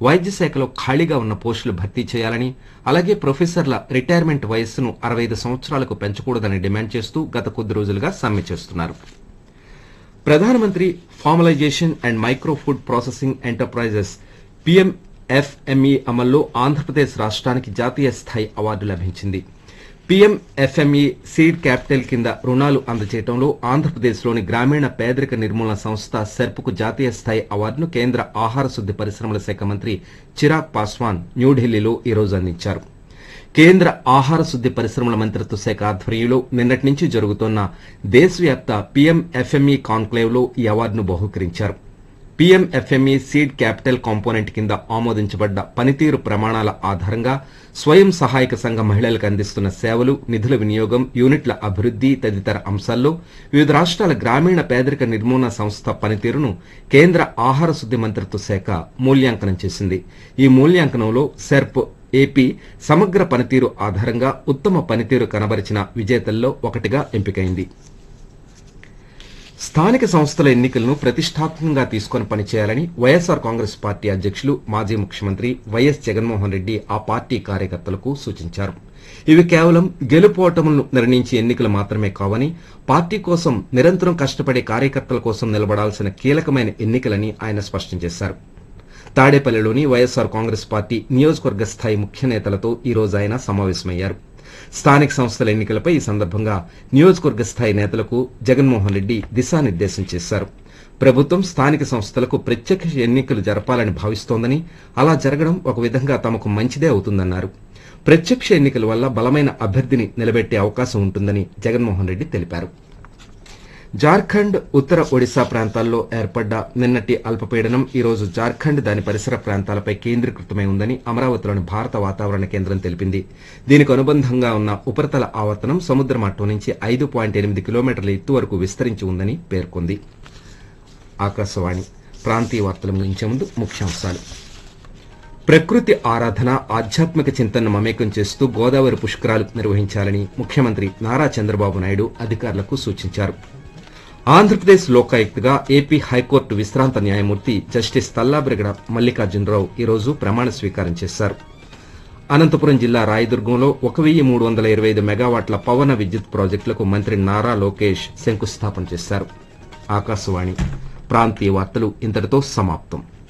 వైద్య శాఖలో ఖాళీగా ఉన్న పోస్టులు భర్తీ చేయాలని అలాగే ప్రొఫెసర్ల రిటైర్మెంట్ వయస్సును అరవై ఐదు సంవత్సరాలకు పెంచకూడదని డిమాండ్ చేస్తూ గత కొద్ది రోజులుగా సమ్మె చేస్తున్నారు ప్రధానమంత్రి formalisation and micro food processing enterprises PMFME అమల్లో ఆంధ్రప్రదేశ్ రాష్ట్రానికి జాతీయ స్థాయి అవార్డు లభించింది పీఎంఎఫ్ఎంఈ సీడ్ క్యాపిటల్ కింద రుణాలు అందజేయడంలో ఆంధ్రప్రదేశ్లోని గ్రామీణ పేదరిక నిర్మూలన సంస్థ సెర్పుకు జాతీయ స్థాయి అవార్డును కేంద్ర ఆహార శుద్ది పరిశ్రమల శాఖ మంత్రి చిరాగ్ పాస్వాన్ న్యూఢిల్లీలో ఈ రోజు అందించారు కేంద్ర ఆహార శుద్ది పరిశ్రమల మంత్రిత్వ శాఖ ఆధ్వర్యంలో నిన్నటి నుంచి జరుగుతోన్న దేశవ్యాప్త పీఎంఎఫ్ఎంఈ కాన్క్లేవ్ లో ఈ అవార్డును బహూకరించారు పీఎంఎఫ్ఎంఈ సీడ్ క్యాపిటల్ కాంపోనెంట్ కింద ఆమోదించబడ్డ పనితీరు ప్రమాణాల ఆధారంగా స్వయం సహాయక సంఘ మహిళలకు అందిస్తున్న సేవలు నిధుల వినియోగం యూనిట్ల అభివృద్ది తదితర అంశాల్లో వివిధ రాష్ట్రాల గ్రామీణ పేదరిక నిర్మూలన సంస్థ పనితీరును కేంద్ర ఆహార శుద్ది మంత్రిత్వ శాఖ మూల్యాంకనం చేసింది ఈ మూల్యాంకనంలో సెర్ప్ ఏపీ సమగ్ర పనితీరు ఆధారంగా ఉత్తమ పనితీరు కనబరిచిన విజేతల్లో ఒకటిగా ఎంపికైంది స్థానిక సంస్థల ఎన్నికలను ప్రతిష్టాత్మకంగా తీసుకుని పనిచేయాలని వైఎస్సార్ కాంగ్రెస్ పార్టీ అధ్యక్షులు మాజీ ముఖ్యమంత్రి వైఎస్ జగన్మోహన్ రెడ్డి ఆ పార్టీ కార్యకర్తలకు సూచించారు ఇవి కేవలం గెలుపోటములను నిర్ణయించే ఎన్నికలు మాత్రమే కావని పార్టీ కోసం నిరంతరం కష్టపడే కార్యకర్తల కోసం నిలబడాల్సిన కీలకమైన ఎన్నికలని ఆయన స్పష్టం చేశారు తాడేపల్లిలోని వైఎస్సార్ కాంగ్రెస్ పార్టీ నియోజకవర్గ స్థాయి ముఖ్య నేతలతో ఈ రోజు ఆయన సమావేశమయ్యారు స్థానిక సంస్థల ఎన్నికలపై ఈ సందర్భంగా నియోజకవర్గ స్థాయి నేతలకు జగన్మోహన్ రెడ్డి దిశానిర్దేశం చేశారు ప్రభుత్వం స్థానిక సంస్థలకు ప్రత్యక్ష ఎన్నికలు జరపాలని భావిస్తోందని అలా జరగడం ఒక విధంగా తమకు మంచిదే అవుతుందన్నారు ప్రత్యక్ష ఎన్నికల వల్ల బలమైన అభ్యర్థిని నిలబెట్టే అవకాశం ఉంటుందని జగన్మోహన్ రెడ్డి తెలిపారు జార్ఖండ్ ఉత్తర ఒడిశా ప్రాంతాల్లో ఏర్పడ్డ నిన్నటి అల్పపీడనం ఈ రోజు జార్ఖండ్ దాని పరిసర ప్రాంతాలపై కేంద్రీకృతమై ఉందని అమరావతిలోని భారత వాతావరణ కేంద్రం తెలిపింది దీనికి అనుబంధంగా ఉన్న ఉపరితల ఆవర్తనం సముద్ర మట్టం నుంచి ఐదు పాయింట్ ఎనిమిది కిలోమీటర్ల ఎత్తు వరకు విస్తరించి ఉందని పేర్కొంది ఆకాశవాణి ప్రాంతీయ వార్తలు ముగించే ముందు ముఖ్యాంశాలు ప్రకృతి ఆరాధన ఆధ్యాత్మిక చింతనను మమేకం చేస్తూ గోదావరి పుష్కరాలు నిర్వహించాలని ముఖ్యమంత్రి నారా చంద్రబాబు నాయుడు అధికారులకు సూచించారు ఆంధ్రప్రదేశ్ లోకాయుక్తగా ఏపీ హైకోర్టు విశ్రాంత న్యాయమూర్తి జస్టిస్ తల్లాబ్రిగడ మల్లికార్జునరావు ఈ రోజు ప్రమాణ స్వీకారం చేశారు అనంతపురం జిల్లా రాయదుర్గంలో ఒక వెయ్యి మూడు వందల ఇరవై ఐదు మెగావాట్ల పవన విద్యుత్ ప్రాజెక్టులకు మంత్రి నారా లోకేష్ శంకుస్థాపన చేశారు ఆకాశవాణి ప్రాంతీయ వార్తలు ఇంతటితో సమాప్తం